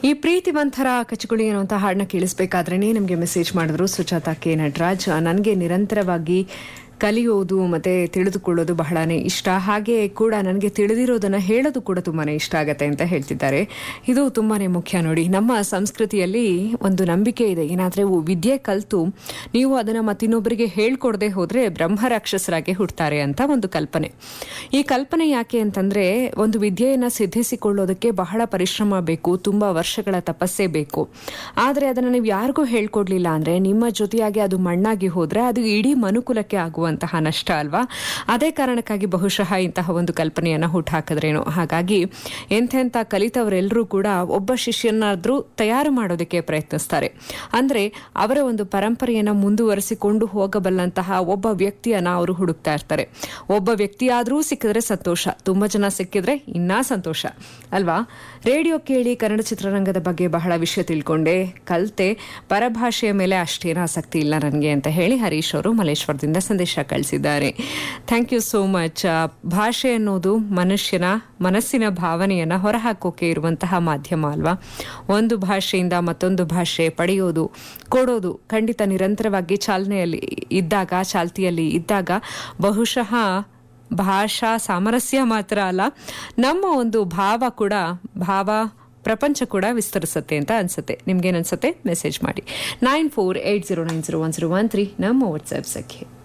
ಈ ಪ್ರೀತಿ ಮಂಥರ ಕಚಗುಳಿ ಅನ್ನುವಂಥ ಹಾಡನ್ನ ಕೇಳಿಸ್ಬೇಕಾದ್ರೇ ನಮಗೆ ಮೆಸೇಜ್ ಮಾಡಿದ್ರು ಸುಜಾತ ಕೆ ನಟರಾಜ್ ನನಗೆ ನಿರಂತರವಾಗಿ ಕಲಿಯೋದು ಮತ್ತೆ ತಿಳಿದುಕೊಳ್ಳೋದು ಬಹಳನೇ ಇಷ್ಟ ಹಾಗೆ ಕೂಡ ನನಗೆ ತಿಳಿದಿರೋದನ್ನ ಹೇಳೋದು ಕೂಡ ತುಂಬಾನೇ ಇಷ್ಟ ಆಗತ್ತೆ ಅಂತ ಹೇಳ್ತಿದ್ದಾರೆ ಇದು ತುಂಬಾನೇ ಮುಖ್ಯ ನೋಡಿ ನಮ್ಮ ಸಂಸ್ಕೃತಿಯಲ್ಲಿ ಒಂದು ನಂಬಿಕೆ ಇದೆ ಏನಾದ್ರೆ ವಿದ್ಯೆ ಕಲ್ತು ನೀವು ಅದನ್ನ ಮತ್ತಿನ್ನೊಬ್ಬರಿಗೆ ಹೇಳ್ಕೊಡದೆ ಹೋದ್ರೆ ಬ್ರಹ್ಮ ರಾಕ್ಷಸರಾಗಿ ಹುಡ್ತಾರೆ ಅಂತ ಒಂದು ಕಲ್ಪನೆ ಈ ಕಲ್ಪನೆ ಯಾಕೆ ಅಂತಂದ್ರೆ ಒಂದು ವಿದ್ಯೆಯನ್ನ ಸಿದ್ಧಿಸಿಕೊಳ್ಳೋದಕ್ಕೆ ಬಹಳ ಪರಿಶ್ರಮ ಬೇಕು ತುಂಬಾ ವರ್ಷಗಳ ತಪಸ್ಸೇ ಬೇಕು ಆದ್ರೆ ಅದನ್ನ ನೀವು ಯಾರಿಗೂ ಹೇಳ್ಕೊಡ್ಲಿಲ್ಲ ಅಂದ್ರೆ ನಿಮ್ಮ ಜೊತೆಯಾಗಿ ಅದು ಮಣ್ಣಾಗಿ ಹೋದ್ರೆ ಅದು ಇಡೀ ಮನುಕುಲಕ್ಕೆ ಆಗುವಂತಹ ನಷ್ಟ ಅಲ್ವಾ ಅದೇ ಕಾರಣಕ್ಕಾಗಿ ಬಹುಶಃ ಇಂತಹ ಒಂದು ಕಲ್ಪನೆಯನ್ನ ಹುಟ್ಟುಹಾಕಿದ್ರೇನೋ ಹಾಗಾಗಿ ಎಂಥೆಂಥ ಕಲಿತವರೆಲ್ಲರೂ ಕೂಡ ಒಬ್ಬ ಶಿಷ್ಯನಾದ್ರೂ ತಯಾರು ಮಾಡೋದಕ್ಕೆ ಪ್ರಯತ್ನಿಸ್ತಾರೆ ಅಂದ್ರೆ ಅವರ ಒಂದು ಪರಂಪರೆಯನ್ನ ಮುಂದುವರಿಸಿಕೊಂಡು ಹೋಗಬಲ್ಲಂತಹ ಒಬ್ಬ ವ್ಯಕ್ತಿಯನ್ನ ಅವರು ಹುಡುಕ್ತಾ ಇರ್ತಾರೆ ಒಬ್ಬ ವ್ಯಕ್ತಿಯಾದ್ರೂ ಸಿಕ್ಕಿದ್ರೆ ಸಂತೋಷ ತುಂಬಾ ಜನ ಸಿಕ್ಕಿದ್ರೆ ಇನ್ನೂ ಸಂತೋಷ ಅಲ್ವಾ ರೇಡಿಯೋ ಕೇಳಿ ಕನ್ನಡ ಚಿತ್ರರಂಗದ ಬಗ್ಗೆ ಬಹಳ ವಿಷಯ ತಿಳ್ಕೊಂಡೆ ಕಲ್ತೆ ಪರಭಾಷೆಯ ಮೇಲೆ ಅಷ್ಟೇನು ಆಸಕ್ತಿ ಇಲ್ಲ ನನಗೆ ಅಂತ ಹೇಳಿ ಹರೀಶ್ ಅವರು ಮಲೇಶ್ವರದಿಂದ ಸಂದೇಶ ಕಳಿಸಿದ್ದಾರೆ ಥ್ಯಾಂಕ್ ಯು ಸೋ ಮಚ್ ಭಾಷೆ ಅನ್ನೋದು ಮನುಷ್ಯನ ಮನಸ್ಸಿನ ಭಾವನೆಯನ್ನ ಹೊರಹಾಕೋಕೆ ಇರುವಂತಹ ಮಾಧ್ಯಮ ಅಲ್ವಾ ಒಂದು ಭಾಷೆಯಿಂದ ಮತ್ತೊಂದು ಭಾಷೆ ಪಡೆಯೋದು ಕೊಡೋದು ಖಂಡಿತ ನಿರಂತರವಾಗಿ ಚಾಲನೆಯಲ್ಲಿ ಇದ್ದಾಗ ಚಾಲ್ತಿಯಲ್ಲಿ ಇದ್ದಾಗ ಬಹುಶಃ ಭಾಷಾ ಸಾಮರಸ್ಯ ಮಾತ್ರ ಅಲ್ಲ ನಮ್ಮ ಒಂದು ಭಾವ ಕೂಡ ಭಾವ ಪ್ರಪಂಚ ಕೂಡ ವಿಸ್ತರಿಸುತ್ತೆ ಅಂತ ಅನ್ಸುತ್ತೆ ನಿಮ್ಗೇನು ಅನ್ಸುತ್ತೆ ಮೆಸೇಜ್ ಮಾಡಿ nine four eight zero nine zero one zero one three ನಮ್ಮ ವಾಟ್ಸ್ಆ್ಯಪ್ ಸಂಖ್ಯೆ